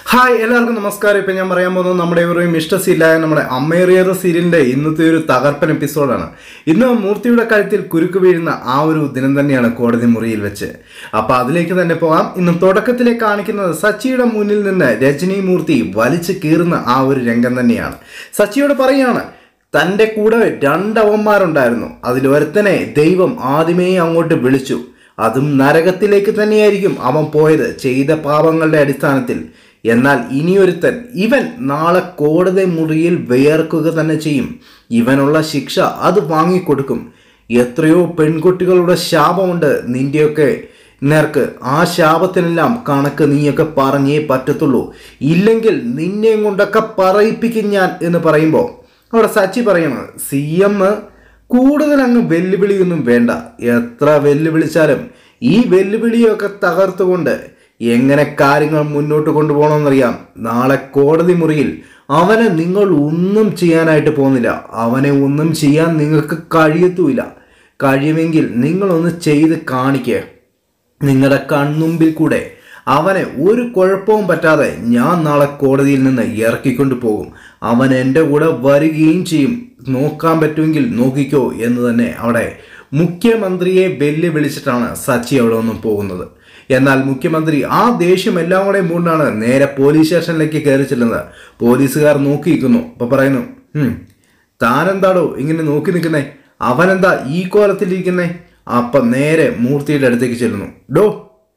hi എല്ലാവർക്കും നമസ്കാരം ഇപ്പം ഞാൻ പറയാൻ പോകുന്നത് നമ്മുടെ ഒരു ഇഷ്ടസില്ലായ നമ്മുടെ അമ്മേറിയർ സീരിയലിന്റെ ഇന്നത്തെ ഒരു തകർപ്പൻ എപ്പിസോഡാണ് ഇന്ന് മൂർത്തിയുടെ കഴുത്തിൽ കുരുക്ക് വീഴുന്ന ആ ഒരു ദിനം തന്നെയാണ് കോടതി മുറിയിൽ വെച്ച് അപ്പൊ അതിലേക്ക് തന്നെ പോകാം ഇന്ന് തുടക്കത്തിലെ കാണിക്കുന്നത് സച്ചിയുടെ മുന്നിൽ നിന്ന് രജനി മൂർത്തി വലിച്ചു കീറുന്ന ആ ഒരു രംഗം തന്നെയാണ് സച്ചിയോട് പറയാണ് തൻ്റെ കൂടെ രണ്ടവന്മാരുണ്ടായിരുന്നു അതിലൊരുത്തനെ ദൈവം ആദ്യമേ അങ്ങോട്ട് വിളിച്ചു അതും നരകത്തിലേക്ക് തന്നെയായിരിക്കും അവൻ പോയത് ചെയ്ത പാപങ്ങളുടെ അടിസ്ഥാനത്തിൽ എന്നാൽ ഇനിയൊരുത്തൻ ഇവൻ നാളെ കോടതി മുറിയിൽ വിയർക്കുക തന്നെ ചെയ്യും ഇവനുള്ള ശിക്ഷ അത് വാങ്ങിക്കൊടുക്കും എത്രയോ പെൺകുട്ടികളുടെ ശാപമുണ്ട് നിന്റെയൊക്കെ നേർക്ക് ആ ശാപത്തിനെല്ലാം കണക്ക് നീയൊക്കെ പറഞ്ഞേ പറ്റത്തുള്ളൂ ഇല്ലെങ്കിൽ നിന്നെയും കൊണ്ടൊക്കെ പറയിപ്പിക്കും ഞാൻ എന്ന് പറയുമ്പോൾ അവിടെ സച്ചി പറയണത് സി എം കൂടുതൽ അങ്ങ് വെല്ലുവിളിയൊന്നും വേണ്ട എത്ര വെല്ലുവിളിച്ചാലും ഈ വെല്ലുവിളിയൊക്കെ തകർത്തുകൊണ്ട് എങ്ങനെ കാര്യങ്ങൾ മുന്നോട്ട് കൊണ്ടുപോകണമെന്നറിയാം നാളെ കോടതി മുറിയിൽ അവനെ നിങ്ങൾ ഒന്നും ചെയ്യാനായിട്ട് പോകുന്നില്ല അവനെ ഒന്നും ചെയ്യാൻ നിങ്ങൾക്ക് കഴിയത്തുമില്ല കഴിയുമെങ്കിൽ നിങ്ങളൊന്ന് ചെയ്ത് കാണിക്കുക നിങ്ങളുടെ കൺമുമ്പിൽ കൂടെ അവനെ ഒരു കുഴപ്പവും പറ്റാതെ ഞാൻ നാളെ കോടതിയിൽ നിന്ന് ഇറക്കിക്കൊണ്ട് പോകും അവൻ എൻ്റെ കൂടെ വരികയും ചെയ്യും നോക്കാൻ പറ്റുമെങ്കിൽ നോക്കിക്കോ എന്ന് തന്നെ അവിടെ മുഖ്യമന്ത്രിയെ വെല്ലുവിളിച്ചിട്ടാണ് സച്ചി അവിടെ നിന്നും പോകുന്നത് എന്നാൽ മുഖ്യമന്ത്രി ആ ദേഷ്യം എല്ലാം കൂടെ മൂണ്ടാണ് നേരെ പോലീസ് സ്റ്റേഷനിലേക്ക് കയറി ചെല്ലുന്നത് പോലീസുകാർ നോക്കിയിരിക്കുന്നു അപ്പൊ പറയുന്നു "ഉം, താനെന്താടോ ഇങ്ങനെ നോക്കി നിൽക്കുന്നേ അവനെന്താ ഈ കോലത്തിലിരിക്കുന്നേ അപ്പൊ നേരെ മൂർത്തിയുടെ അടുത്തേക്ക് ചെല്ലുന്നു ഡോ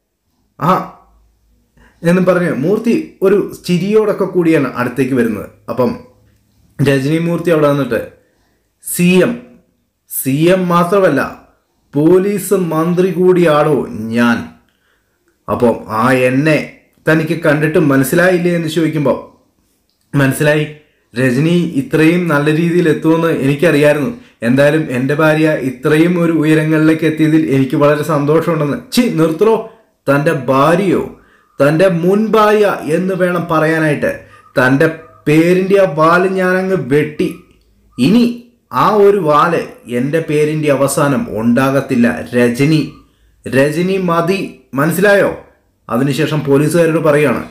ആ എന്നും പറഞ്ഞ് മൂർത്തി ഒരു ചിരിയോടൊക്കെ കൂടിയാണ് അടുത്തേക്ക് വരുന്നത് അപ്പം രജനി മൂർത്തി അവിടെ വന്നിട്ട് സി എം സി എം മാത്രമല്ല പോലീസ് മന്ത്രി കൂടിയാണോ ഞാൻ അപ്പം ആ എന്നെ തനിക്ക് കണ്ടിട്ട് മനസ്സിലായില്ലേ എന്ന് ചോദിക്കുമ്പോൾ മനസ്സിലായി രജനി ഇത്രയും നല്ല രീതിയിൽ എത്തുമെന്ന് എനിക്കറിയായിരുന്നു എന്തായാലും എൻ്റെ ഭാര്യ ഇത്രയും ഒരു ഉയരങ്ങളിലേക്ക് എത്തിയതിൽ എനിക്ക് വളരെ സന്തോഷമുണ്ടെന്ന് ചി നിർത്തറോ തൻ്റെ ഭാര്യയോ തൻ്റെ മുൻ ഭാര്യ എന്ന് വേണം പറയാനായിട്ട് തൻ്റെ പേരിൻ്റെ ആ വാല് ഞാനങ്ങ് വെട്ടി ഇനി ആ ഒരു വാല് എൻ്റെ പേരിൻ്റെ അവസാനം ഉണ്ടാകത്തില്ല രജനി രജനി മതി മനസ്സിലായോ അതിനുശേഷം പോലീസുകാരോട് പറയാണ്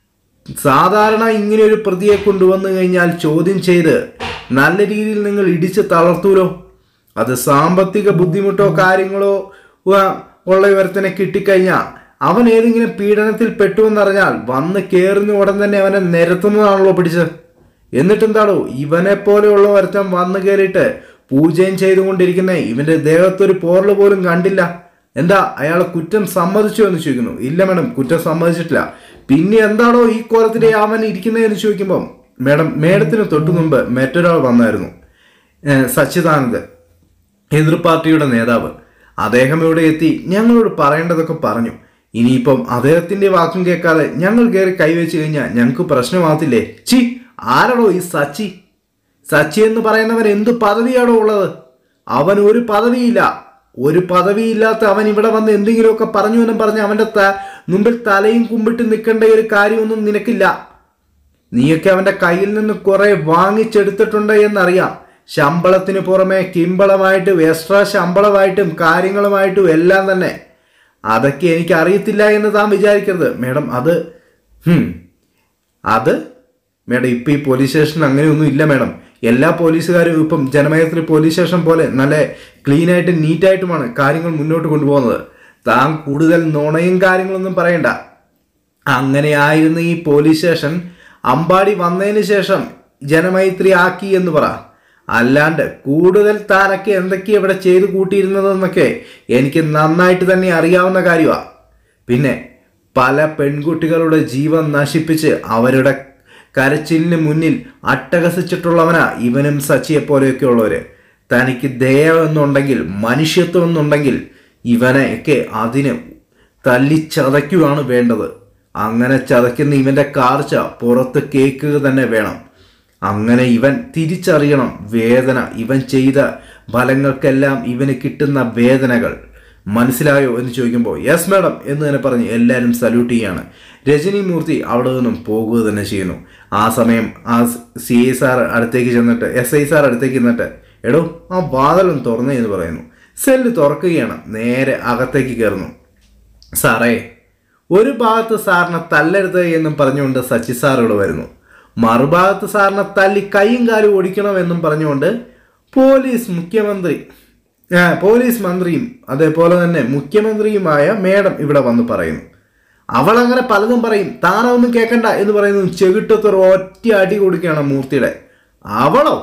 സാധാരണ ഇങ്ങനെ ഒരു പ്രതിയെ കൊണ്ടുവന്നു കഴിഞ്ഞാൽ ചോദ്യം ചെയ്ത് നല്ല രീതിയിൽ നിങ്ങൾ ഇടിച്ച് തളർത്തൂലോ അത് സാമ്പത്തിക ബുദ്ധിമുട്ടോ കാര്യങ്ങളോ ഉവ്വ, ഉള്ള ഒരുത്തനെ കിട്ടിക്കഴിഞ്ഞാൽ അവൻ ഏതെങ്കിലും പീഡനത്തിൽ പെട്ടുവെന്നറിഞ്ഞാൽ വന്ന് കയറുന്ന ഉടൻ തന്നെ അവനെ നിരത്തുന്നതാണല്ലോ പിടിച്ചത് എന്നിട്ടെന്താണോ ഇവനെ പോലെയുള്ള ഒരുത്തൻ വന്നു കയറിയിട്ട് പൂജയും ചെയ്തുകൊണ്ടിരിക്കുന്ന ഇവന്റെ ദേഹത്തൊരു പോറല് പോലും കണ്ടില്ല എന്താ അയാൾ കുറ്റം സമ്മതിച്ചു എന്ന് ചോദിക്കുന്നു ഇല്ല മാഡം കുറ്റം സമ്മതിച്ചിട്ടില്ല പിന്നെ എന്താണോ ഈ കോലത്തിലെ അവൻ ഇരിക്കുന്നതെന്ന് ചോദിക്കുമ്പോൾ മേഡം മേഡത്തിന് തൊട്ടു മുമ്പ് മറ്റൊരാൾ വന്നായിരുന്നു ഏഹ് സച്ചിദാനന്ദ് എതിർ പാർട്ടിയുടെ നേതാവ് അദ്ദേഹം ഇവിടെ എത്തി ഞങ്ങളോട് പറയേണ്ടതൊക്കെ പറഞ്ഞു ഇനിയിപ്പം അദ്ദേഹത്തിന്റെ വാക്കും കേൾക്കാതെ ഞങ്ങൾ കയറി കൈവച്ച് കഴിഞ്ഞാൽ ഞങ്ങൾക്ക് പ്രശ്നമാകത്തില്ലേ ചി ആരാടോ ഈ സച്ചി സച്ചി എന്ന് പറയുന്നവൻ എന്ത് പദവിയാണോ ഉള്ളത് അവൻ ഒരു പദവിയില്ല ഒരു പദവിയില്ലാത്ത അവൻ ഇവിടെ വന്ന് എന്തെങ്കിലുമൊക്കെ പറഞ്ഞു എന്നും പറഞ്ഞ് അവന്റെ ത മുമ്പിൽ തലയും കുമ്പിട്ട് നിൽക്കേണ്ട ഒരു കാര്യമൊന്നും നിനക്കില്ല നീയൊക്കെ അവന്റെ കയ്യിൽ നിന്ന് കുറെ വാങ്ങിച്ചെടുത്തിട്ടുണ്ട് എന്നറിയാം ശമ്പളത്തിന് പുറമെ കിമ്പളമായിട്ടും എക്സ്ട്രാ ശമ്പളമായിട്ടും കാര്യങ്ങളുമായിട്ടും എല്ലാം തന്നെ അതൊക്കെ എനിക്ക് അറിയത്തില്ല എന്ന് താൻ വിചാരിക്കരുത് മേഡം അത് ഹും, അത് മേഡം ഇപ്പം ഈ പോലീസ് സ്റ്റേഷൻ അങ്ങനെയൊന്നും ഇല്ല മേഡം എല്ലാ പോലീസുകാരും ഇപ്പം ജനമയത്തിൽ പോലീസ് സ്റ്റേഷൻ പോലെ നല്ല ക്ലീൻ ആയിട്ട് നീറ്റായിട്ടുമാണ് കാര്യങ്ങൾ മുന്നോട്ട് കൊണ്ടുപോകുന്നത് താൻ കൂടുതൽ നുണയും കാര്യങ്ങളൊന്നും പറയണ്ട അങ്ങനെയായിരുന്നു ഈ പോലീസ് സ്റ്റേഷൻ അമ്പാടി വന്നതിന് ശേഷം ജനമൈത്രി ആക്കി എന്ന് പറ അല്ലാണ്ട് കൂടുതൽ താനൊക്കെ എന്തൊക്കെയാ ഇവിടെ ചെയ്തു കൂട്ടിയിരുന്നതെന്നൊക്കെ എനിക്ക് നന്നായിട്ട് തന്നെ അറിയാവുന്ന കാര്യമാണ് പിന്നെ പല പെൺകുട്ടികളുടെ ജീവൻ നശിപ്പിച്ച് അവരുടെ കരച്ചിലിന് മുന്നിൽ അട്ടഹസിച്ചിട്ടുള്ളവനാ ഇവനും സച്ചിയെ പോലെയൊക്കെ ഉള്ളവര് തനിക്ക് ദയ എന്നുണ്ടെങ്കിൽ മനുഷ്യത്വം എന്നുണ്ടെങ്കിൽ ഇവനെയൊക്കെ അതിന് തല്ലി ചതയ്ക്കുകയാണ് വേണ്ടത് അങ്ങനെ ചതയ്ക്കുന്ന ഇവന്റെ കാർച്ച പുറത്ത് കേൾക്കുക തന്നെ വേണം അങ്ങനെ ഇവൻ തിരിച്ചറിയണം വേദന ഇവൻ ചെയ്ത ഫലങ്ങൾക്കെല്ലാം ഇവന് കിട്ടുന്ന വേദനകൾ മനസ്സിലായോ എന്ന് ചോദിക്കുമ്പോൾ യെസ് മാഡം എന്ന് തന്നെ പറഞ്ഞ് എല്ലാവരും സല്യൂട്ട് ചെയ്യാണ് രജനി മൂർത്തി അവിടെ നിന്നും പോകുക തന്നെ ചെയ്യുന്നു ആ സമയം ആ സി ഐ സാർ അടുത്തേക്ക് ചെന്നിട്ട് എസ് ഐ സാർ അടുത്തേക്ക് ചെന്നിട്ട് എടോ ആ വാതിലും തുറന്നേ എന്ന് പറയുന്നു സെല്ല് തുറക്കുകയാണ് നേരെ അകത്തേക്ക് കയറുന്നു സാറേ ഒരു ഭാഗത്ത് സാറിനെ തല്ലരുത് എന്നും പറഞ്ഞുകൊണ്ട് സച്ചി സാർ ഇവിടെ വരുന്നു മറുഭാഗത്ത് സാറിനെ തല്ലി കൈയും കാലും ഓടിക്കണമെന്നും പറഞ്ഞുകൊണ്ട് പോലീസ് മുഖ്യമന്ത്രി ആ, പോലീസ് മന്ത്രിയും അതേപോലെ തന്നെ മുഖ്യമന്ത്രിയുമായ മേഡം ഇവിടെ വന്ന് പറയുന്നു അവൾ അങ്ങനെ പലതും പറയും താനൊന്നും കേൾക്കണ്ട എന്ന് പറയുന്നു ചെകിട്ടത്തൊരു ഒറ്റ അടി കൊടുക്കുകയാണ് മൂർത്തിയുടെ അവളോ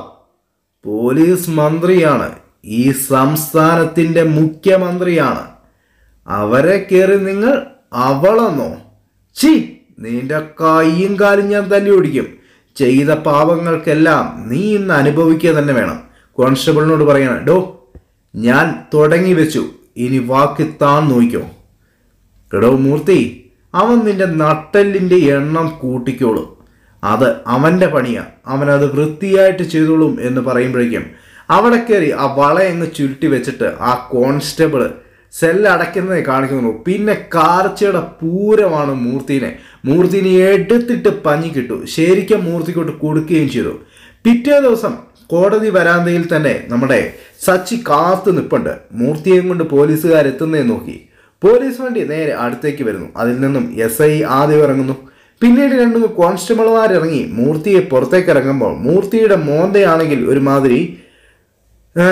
പോലീസ് മന്ത്രിയാണ് ഈ സംസ്ഥാനത്തിന്റെ മുഖ്യമന്ത്രിയാണ് അവരെ കയറി നിങ്ങൾ അവളെന്നോ ചി നിന്റെ കൈയും കാലും ഞാൻ തല്ലി ഓടിക്കും ചെയ്ത പാപങ്ങൾക്കെല്ലാം നീ ഇന്ന് അനുഭവിക്കുക തന്നെ വേണം കോൺസ്റ്റബിളിനോട് പറയണം ഡോ ഞാൻ തുടങ്ങി വെച്ചു ഇനി വാക്ക് താൻ നോക്കിക്കോ എടോ മൂർത്തി അവൻ നിന്റെ നട്ടെല്ലിന്റെ എണ്ണം കൂട്ടിക്കോളും അത് അവന്റെ പണിയാ അവനത് വൃത്തിയായിട്ട് ചെയ്തോളും എന്ന് പറയുമ്പോഴേക്കും അവിടെ കയറി ആ വളയങ്ങ് ചുരുട്ടി വെച്ചിട്ട് ആ കോൺസ്റ്റബിള് സെല്ല് അടയ്ക്കുന്നതേ കാണിക്കുന്നു പിന്നെ കാർച്ചയുടെ പൂരമാണ് മൂർത്തിനെ മൂർത്തിനെ എടുത്തിട്ട് പഞ്ഞി കിട്ടു ശരിക്കും മൂർത്തിക്കോട്ട് കൊടുക്കുകയും ചെയ്തു പിറ്റേ ദിവസം കോടതി വരാന്തയിൽ തന്നെ നമ്മുടെ സച്ചി കാത്തു നിപ്പുണ്ട് മൂർത്തിയെയും കൊണ്ട് പോലീസുകാരെത്തുന്നേ നോക്കി പോലീസ് വണ്ടി നേരെ അടുത്തേക്ക് വരുന്നു അതിൽ നിന്നും എസ് ഐ ആദ്യം ഇറങ്ങുന്നു പിന്നീട് രണ്ടു കോൺസ്റ്റബിൾമാർ ഇറങ്ങി മൂർത്തിയെ പുറത്തേക്ക് ഇറങ്ങുമ്പോൾ മൂർത്തിയുടെ മോന്തയാണെങ്കിൽ ഒരുമാതിരി ആ,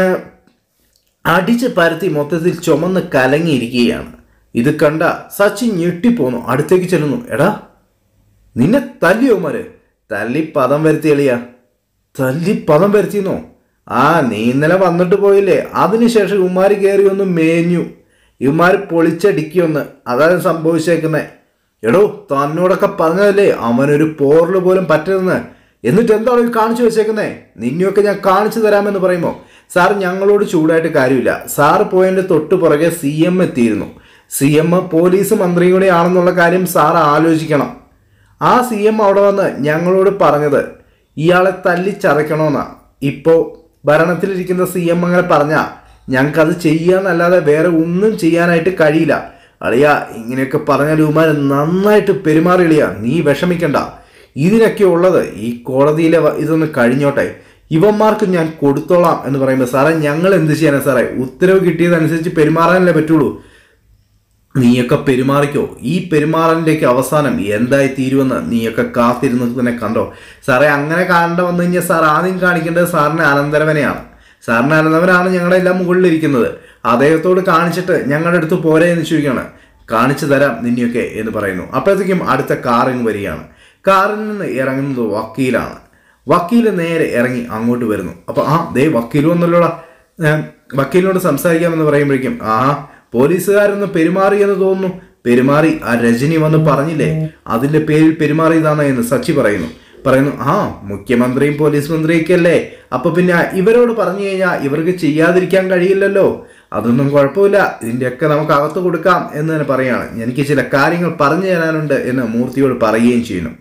അടിച്ച് പരത്തി മൊത്തത്തിൽ ചുമന്ന് കലങ്ങിയിരിക്കുകയാണ് ഇത് കണ്ട സച്ചിൻ ഞെട്ടിപ്പോന്നു അടുത്തേക്ക് ചെല്ലുന്നു എടാ നിന്നെ തല്ലിയോമാര് തല്ലി പദം വരുത്തി എളിയ തല്ലി പദം വരുത്തിന്നോ ആ നീ ഇന്നലെ വന്നിട്ട് പോയില്ലേ അതിനുശേഷം ഇവന്മാര് കയറി ഒന്ന് മേഞ്ഞു ഇവന്മാര് പൊളിച്ചടിക്കൊന്ന് അതാണ് സംഭവിച്ചേക്കുന്നേ എടോ തന്നോടൊക്കെ പറഞ്ഞതല്ലേ അവനൊരു പോറില് പോലും പറ്റരുതെന്ന് എന്നിട്ട് എന്താണ് ഈ കാണിച്ചു വെച്ചേക്കുന്നേ നിന്നെയൊക്കെ ഞാൻ കാണിച്ചു തരാമെന്ന് പറയുമ്പോൾ സാർ ഞങ്ങളോട് ചൂടായിട്ട് കാര്യമില്ല സാർ പോയതിൻ്റെ തൊട്ട് പുറകെ സി എം എത്തിയിരുന്നു സി എം പോലീസ് മന്ത്രിയും കൂടെ ആണെന്നുള്ള കാര്യം സാർ ആലോചിക്കണം ആ സി എം അവിടെ വന്ന് ഞങ്ങളോട് പറഞ്ഞത് ഇയാളെ തല്ലിച്ചതയ്ക്കണമെന്നാ ഇപ്പോൾ ഭരണത്തിലിരിക്കുന്ന സി എം അങ്ങനെ പറഞ്ഞാൽ ഞങ്ങൾക്കത് ചെയ്യാന്നല്ലാതെ വേറെ ഒന്നും ചെയ്യാനായിട്ട് കഴിയില്ല അളിയ ഇങ്ങനെയൊക്കെ പറഞ്ഞാൽ ഇവന്മാർ നന്നായിട്ട് പെരുമാറിയളിയ നീ വിഷമിക്കണ്ട ഇതിനൊക്കെ ഉള്ളത് ഈ കോടതിയിലെ വ- ഇതൊന്ന് കഴിഞ്ഞോട്ടെ ഇവന്മാർക്ക് ഞാൻ കൊടുത്തോളാം എന്ന് പറയുമ്പോൾ സാറേ ഞങ്ങൾ എന്ത് ചെയ്യാനാ സാറേ ഉത്തരവ് കിട്ടിയതനുസരിച്ച് പെരുമാറാനല്ലേ പറ്റുള്ളൂ നീയൊക്കെ പെരുമാറിക്കോ ഈ പെരുമാറലിൻ്റെയൊക്കെ അവസാനം എന്തായി തീരുമെന്ന് നീയൊക്കെ കാത്തിരുന്ന് തന്നെ കണ്ടോ സാറേ അങ്ങനെ കാണേണ്ട വന്നു കഴിഞ്ഞാൽ സാർ ആദ്യം കാണിക്കേണ്ടത് സാറിന് അനന്തരവനെയാണ് സാറിന് അനന്തരവനാണ് ഞങ്ങളുടെ എല്ലാം മുകളിലിരിക്കുന്നത് അദ്ദേഹത്തോട് കാണിച്ചിട്ട് ഞങ്ങളുടെ അടുത്ത് പോരെ എന്ന് ചോദിക്കുകയാണ് കാണിച്ചു തരാം നിന്നെയൊക്കെ എന്ന് പറയുന്നു അപ്പോഴത്തേക്കും അടുത്ത കാറിങ് വരികയാണ് കാറിൽ നിന്ന് ഇറങ്ങുന്നത് വക്കീലാണ് വക്കീൽ നേരെ ഇറങ്ങി അങ്ങോട്ട് വരുന്നു അപ്പൊ ആ ദേ വക്കീൽ വന്നല്ലോടാ ഏം, വക്കീലിനോട് സംസാരിക്കാമെന്ന് പറയുമ്പോഴേക്കും ആഹാ പോലീസുകാരൊന്ന് പെരുമാറി എന്ന് തോന്നുന്നു പെരുമാറി ആ രജനി വന്ന് പറഞ്ഞില്ലേ അതിന്റെ പേരിൽ പെരുമാറിയതാണ് എന്ന് സച്ചി പറയുന്നു പറയുന്നു ആ മുഖ്യമന്ത്രിയും പോലീസ് മന്ത്രിയൊക്കെ അല്ലേ അപ്പൊ പിന്നെ ഇവരോട് പറഞ്ഞു കഴിഞ്ഞാൽ ഇവർക്ക് ചെയ്യാതിരിക്കാൻ കഴിയില്ലല്ലോ അതൊന്നും കുഴപ്പമില്ല ഇതിന്റെയൊക്കെ നമുക്ക് അകത്ത് കൊടുക്കാം എന്ന് തന്നെ പറയാണ് എനിക്ക് ചില കാര്യങ്ങൾ പറഞ്ഞു തരാനുണ്ട് എന്ന് മൂർത്തിയോട് പറയുകയും ചെയ്യുന്നു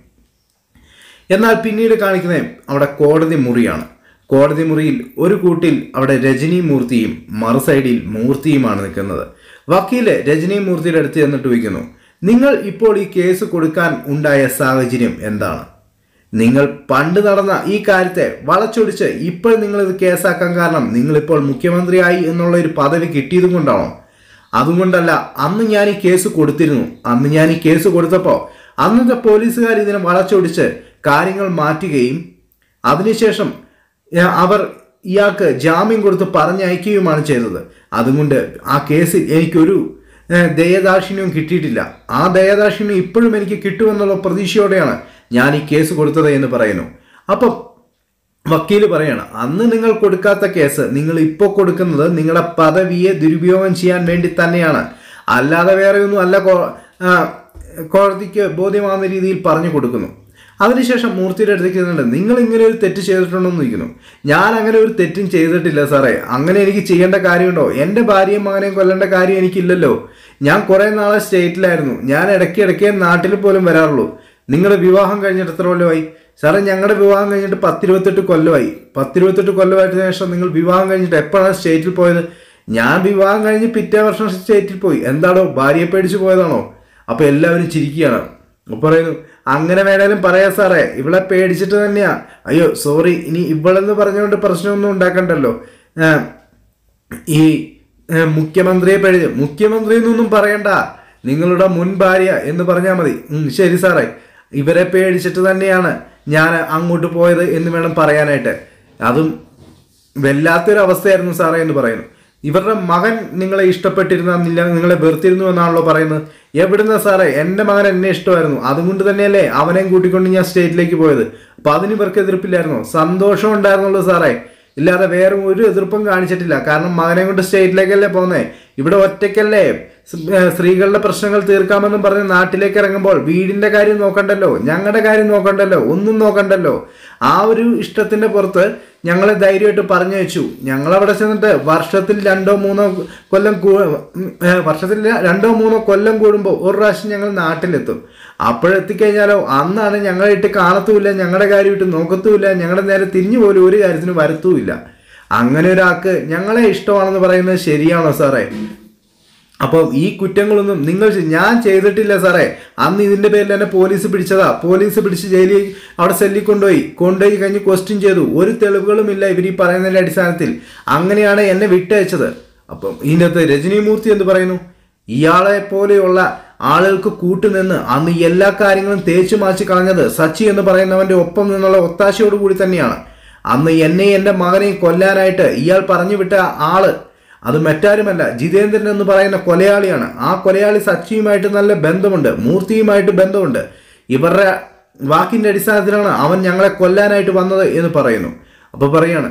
എന്നാൽ പിന്നീട് കാണിക്കുന്നത് അവിടെ കോടതി മുറിയാണ് കോടതി മുറിയിൽ ഒരു കൂട്ടിൽ അവിടെ രജനി മൂർത്തിയും മറു സൈഡിൽ മൂർത്തിയുമാണ് നിൽക്കുന്നത് വക്കീല് രജനി മൂർത്തിയുടെ അടുത്ത് ചെന്നിട്ട് ചോദിക്കുന്നു നിങ്ങൾ ഇപ്പോൾ ഈ കേസ് കൊടുക്കാൻ ഉണ്ടായ സാഹചര്യം എന്താണ് നിങ്ങൾ പണ്ട് നടന്ന ഈ കാര്യത്തെ വളച്ചൊടിച്ച് ഇപ്പോൾ നിങ്ങൾ ഇത് കേസാക്കാൻ കാരണം നിങ്ങളിപ്പോൾ മുഖ്യമന്ത്രിയായി എന്നുള്ള ഒരു പദവി കിട്ടിയതും കൊണ്ടാണോ അതുകൊണ്ടല്ല അന്ന് ഞാൻ ഈ കേസ് കൊടുത്തിരുന്നു അന്ന് ഞാൻ ഈ കേസ് കൊടുത്തപ്പോൾ അന്നത്തെ പോലീസുകാർ ഇതിനെ വളച്ചൊടിച്ച് കാര്യങ്ങൾ മാറ്റുകയും അതിനുശേഷം ഏ, അവർ ഇയാൾക്ക് ജാമ്യം കൊടുത്ത് പറഞ്ഞയക്കുകയുമാണ് ചെയ്തത് അതുകൊണ്ട് ആ കേസിൽ എനിക്കൊരു ഏ, ദയദാക്ഷിണ്യവും കിട്ടിയിട്ടില്ല ആ ദയദാക്ഷിണ്യം ഇപ്പോഴും എനിക്ക് കിട്ടുമെന്നുള്ള പ്രതീക്ഷയോടെയാണ് ഞാൻ ഈ കേസ് കൊടുത്തത് എന്ന് പറയുന്നു അപ്പം വക്കീല് പറയാണ് അന്ന് നിങ്ങൾ കൊടുക്കാത്ത കേസ് നിങ്ങൾ ഇപ്പോൾ കൊടുക്കുന്നത് നിങ്ങളുടെ പദവിയെ ദുരുപയോഗം ചെയ്യാൻ വേണ്ടി തന്നെയാണ് അല്ലാതെ വേറെ ഒന്നും അല്ല കോ- ആ, കോടതിക്ക് ബോധ്യമാകുന്ന രീതിയിൽ പറഞ്ഞു കൊടുക്കുന്നു അതിനുശേഷം മൂർത്തിയുടെ അടുത്തേക്ക് ചെന്നിട്ട് നിങ്ങൾ ഇങ്ങനെ ഒരു തെറ്റ് ചെയ്തിട്ടുണ്ടോ എന്ന് ചോദിക്കുന്നു ഞാൻ അങ്ങനെ ഒരു തെറ്റും ചെയ്തിട്ടില്ല സാറേ അങ്ങനെ എനിക്ക് ചെയ്യേണ്ട കാര്യമുണ്ടോ എൻ്റെ ഭാര്യയും മകനെയും കൊല്ലേണ്ട കാര്യം എനിക്കില്ലല്ലോ ഞാൻ കുറേ നാളെ സ്റ്റേറ്റിലായിരുന്നു ഞാൻ ഇടയ്ക്ക് ഇടയ്ക്ക് നാട്ടിൽ പോലും വരാറുള്ളൂ നിങ്ങളുടെ വിവാഹം കഴിഞ്ഞിട്ട് എത്ര കൊല്ലമായി സാറേ ഞങ്ങളുടെ വിവാഹം കഴിഞ്ഞിട്ട് പത്തിരുപത്തെട്ട് കൊല്ലമായി പത്തിരുപത്തെട്ട് കൊല്ലമായിട്ട് ശേഷം നിങ്ങൾ വിവാഹം കഴിഞ്ഞിട്ട് എപ്പോഴാണ് സ്റ്റേറ്റിൽ പോയത് ഞാൻ വിവാഹം കഴിഞ്ഞ് പിറ്റേ വർഷം സ്റ്റേറ്റിൽ പോയി എന്താണോ ഭാര്യയെ പേടിച്ച് പോയതാണോ അപ്പൊ എല്ലാവരും ചിരിക്കുകയാണ് അപ്പൊ പറയുന്നു അങ്ങനെ വേണേലും പറയാം സാറേ ഇവളെ പേടിച്ചിട്ട് തന്നെയാ അയ്യോ സോറി ഇനി ഇവളെന്ന് പറഞ്ഞുകൊണ്ട് പ്രശ്നമൊന്നും ഉണ്ടാക്കണ്ടല്ലോ ആ, ഈ ഏ, മുഖ്യമന്ത്രിയെ പേടി മുഖ്യമന്ത്രി എന്നൊന്നും പറയണ്ട നിങ്ങളുടെ മുൻ ഭാര്യ എന്ന് പറഞ്ഞാൽ മതി ഉം, ശരി സാറേ ഇവരെ പേടിച്ചിട്ട് തന്നെയാണ് ഞാൻ അങ്ങോട്ട് പോയത് എന്ന് വേണം പറയാനായിട്ട് അതും വല്ലാത്തൊരു അവസ്ഥയായിരുന്നു സാറേ എന്ന് പറയുന്നു ഇവരുടെ മകൻ നിങ്ങളെ ഇഷ്ടപ്പെട്ടിരുന്നില്ല നിങ്ങളെ വെറുത്തിരുന്നു എന്നാണല്ലോ പറയുന്നത് എവിടുന്ന സാറേ എൻ്റെ മകൻ എന്നെ ഇഷ്ടമായിരുന്നു അതുകൊണ്ട് തന്നെയല്ലേ അവനെയും കൂട്ടിക്കൊണ്ട് ഞാൻ സ്റ്റേറ്റിലേക്ക് പോയത് അപ്പൊ അതിന് ഇവർക്ക് എതിർപ്പില്ലായിരുന്നോ സന്തോഷം ഉണ്ടായിരുന്നുള്ളൂ സാറേ ഇല്ലാതെ വേറെ ഒരു എതിർപ്പും കാണിച്ചിട്ടില്ല കാരണം മകനെ കൊണ്ട് സ്റ്റേറ്റിലേക്കല്ലേ പോന്നേ ഇവിടെ ഒറ്റയ്ക്കല്ലേ സ്- ഏ, സ്ത്രീകളുടെ പ്രശ്നങ്ങൾ തീർക്കാമെന്നും പറഞ്ഞ് നാട്ടിലേക്ക് ഇറങ്ങുമ്പോൾ വീടിന്റെ കാര്യം നോക്കണ്ടല്ലോ ഞങ്ങളുടെ കാര്യം നോക്കണ്ടല്ലോ ഒന്നും നോക്കണ്ടല്ലോ ആ ഒരു ഇഷ്ടത്തിന്റെ പുറത്ത് ഞങ്ങളെ ധൈര്യമായിട്ട് പറഞ്ഞു വെച്ചു ഞങ്ങൾ അവിടെ ചെന്നിട്ട് വർഷത്തിൽ രണ്ടോ മൂന്നോ കൊല്ലം കൂ- ഉം, ഏ, വർഷത്തിൽ രണ്ടോ മൂന്നോ കൊല്ലം കൂടുമ്പോൾ ഒരു പ്രാവശ്യം ഞങ്ങൾ നാട്ടിലെത്തും അപ്പോഴെത്തിക്കഴിഞ്ഞാലോ അന്നാണ് ഞങ്ങളായിട്ട് കാണത്തുമില്ല ഞങ്ങളുടെ കാര്യമായിട്ട് നോക്കത്തുമില്ല ഞങ്ങളുടെ നേരെ തിരിഞ്ഞു പോലും ഒരു കാര്യത്തിന് വരത്തുമില്ല അങ്ങനെ ഒരാൾക്ക് ഞങ്ങളെ ഇഷ്ടമാണെന്ന് പറയുന്നത് ശരിയാണോ സാറേ അപ്പോൾ ഈ കുറ്റങ്ങളൊന്നും നിങ്ങൾ ചെ- ഞാൻ ചെയ്തിട്ടില്ല സാറേ അന്ന് ഇതിന്റെ പേരിൽ എന്നെ പോലീസ് പിടിച്ചതാ പോലീസ് പിടിച്ച് ജയിലിൽ അവിടെ സെല്ലിൽ കൊണ്ടുപോയി കൊണ്ടുപോയി കഴിഞ്ഞ് ക്വസ്റ്റ്യൻ ചെയ്തു ഒരു തെളിവുകളും ഇല്ല ഇവർ ഈ പറയുന്നതിന്റെ അടിസ്ഥാനത്തിൽ അങ്ങനെയാണ് എന്നെ വിട്ടയച്ചത് അപ്പം ഇതിനകത്ത് രജനീമൂർത്തി എന്ന് പറയുന്നു ഇയാളെ പോലെയുള്ള ആളുകൾക്ക് കൂട്ടുനിന്ന് അന്ന് എല്ലാ കാര്യങ്ങളും തേച്ചു മാച്ച് കളഞ്ഞത് സച്ചി എന്ന് പറയുന്നവന്റെ ഒപ്പം നിന്നുള്ള ഒത്താശയോടുകൂടി തന്നെയാണ് അന്ന് എന്നെയും എൻ്റെ മകനെയും കൊല്ലാനായിട്ട് ഇയാൾ പറഞ്ഞു വിട്ട ആള് അത് മറ്റാരുമല്ല ജിതേന്ദ്രൻ എന്ന് പറയുന്ന കൊലയാളിയാണ് ആ കൊലയാളി സച്ചിയുമായിട്ട് നല്ല ബന്ധമുണ്ട് മൂർത്തിയുമായിട്ട് ബന്ധമുണ്ട് ഇവരുടെ വാക്കിന്റെ അടിസ്ഥാനത്തിലാണ് അവൻ ഞങ്ങളെ കൊല്ലാനായിട്ട് വന്നത് എന്ന് പറയുന്നു അപ്പൊ പറയാണ്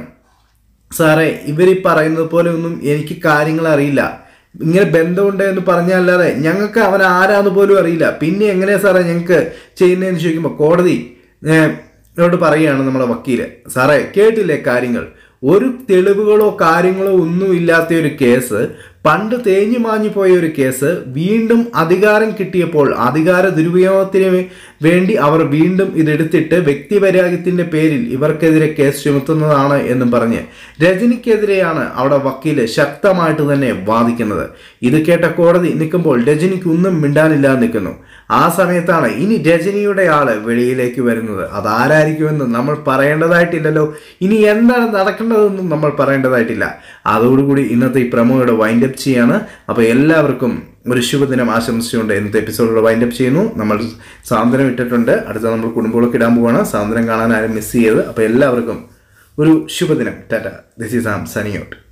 സാറേ ഇവർ ഈ പറയുന്നത് പോലെ ഒന്നും എനിക്ക് കാര്യങ്ങൾ അറിയില്ല ഇങ്ങനെ ബന്ധമുണ്ട് എന്ന് പറഞ്ഞല്ലാതെ ഞങ്ങൾക്ക് അവൻ ആരാന്ന് പോലും അറിയില്ല പിന്നെ എങ്ങനെയാ സാറേ ഞങ്ങൾക്ക് ചെയ്യുന്നതെന്ന് ചോദിക്കുമ്പോൾ കോടതി ഏഹ്, ോട് പറയുകയാണ് നമ്മുടെ വക്കീല് സാറേ കേട്ടില്ലേ കാര്യങ്ങൾ ഒരു തെളിവുകളോ കാര്യങ്ങളോ ഒന്നും ഇല്ലാത്ത ഒരു കേസ് പണ്ട് തേഞ്ഞു മാഞ്ഞു പോയ ഒരു കേസ് വീണ്ടും അധികാരം കിട്ടിയപ്പോൾ അധികാര ദുരുപയോഗത്തിന് വേ- വേണ്ടി അവർ വീണ്ടും ഇതെടുത്തിട്ട് വ്യക്തിപരാഗത്തിന്റെ പേരിൽ ഇവർക്കെതിരെ കേസ് ചുമത്തുന്നതാണ് എന്നും പറഞ്ഞ് രജനിക്കെതിരെയാണ് അവിടെ വക്കീല് ശക്തമായിട്ട് തന്നെ വാദിക്കുന്നത് ഇത് കേട്ട കോടതി നിൽക്കുമ്പോൾ രജനിക്ക് ഒന്നും മിണ്ടാനില്ലാതെ നിൽക്കുന്നു ആ സമയത്താണ് ഇനി രജനിയുടെ ആള് വെളിയിലേക്ക് വരുന്നത് അതാരായിരിക്കുമെന്ന് നമ്മൾ പറയേണ്ടതായിട്ടില്ലല്ലോ ഇനി എന്താണ് നടക്കേണ്ടതെന്നും നമ്മൾ പറയേണ്ടതായിട്ടില്ല അതോടുകൂടി ഇന്നത്തെ ഈ പ്രമോയുടെ വൈൻഡ് അപ്പ് ചെയ്യാണ് അപ്പോൾ എല്ലാവർക്കും ഒരു ശുഭദിനം ആശംസിച്ചുകൊണ്ട് ഇന്നത്തെ എപ്പിസോഡുകൾ വൈൻഡ് അപ്പ് ചെയ്യുന്നു നമ്മൾ സാന്ത്വനം ഇട്ടിട്ടുണ്ട് അടുത്ത നമ്മൾ കുടുംബങ്ങളൊക്കെ ഇടാൻ പോവാണ് സാന്ത്വനം കാണാൻ ആരും മിസ് ചെയ്യരുത് അപ്പോൾ എല്ലാവർക്കും ഒരു ശുഭദിനം ടാറ്റ ദിസ് ഈസ് ആം സനി ഔട്ട്